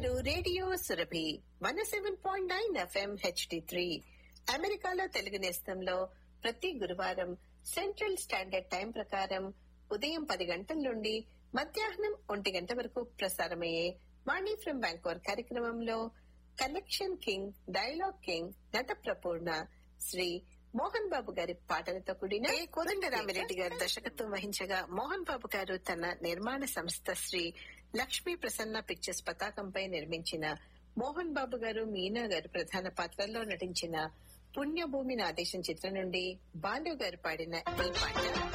వింటున్నారు radio Surabhi one seven point nine FM HD three అమెరికాలో తెలుగు నేస్తంలో ప్రతి గురువారం సెంట్రల్ స్టాండర్డ్ టైం ప్రకారం ఉదయం పది గంటల నుండి మధ్యాహ్నం ఒంటి గంట వరకు ప్రసారమయ్యే వాణి ఫ్రమ్ బ్యాంకోర్ కార్యక్రమంలో కనెక్షన్ కింగ్ డైలాగ్ కింగ్ నట ప్రపూర్ణ శ్రీ మోహన్ బాబు గారి పాటలతో కూడిన ఏ కోదండరామిరెడ్డి గారు దర్శకత్వం వహించగా మోహన్ బాబు గారు తన నిర్మాణ సంస్థ శ్రీ లక్ష్మీ ప్రసన్న పిక్చర్స్ పతాకంపై నిర్మించిన మోహన్ బాబు గారు మీనా గారు ప్రధాన పాత్రల్లో నటించిన పుణ్యభూమి నాదేశం చిత్రం నుండి బాలు గారు పాడిన ఈ పాట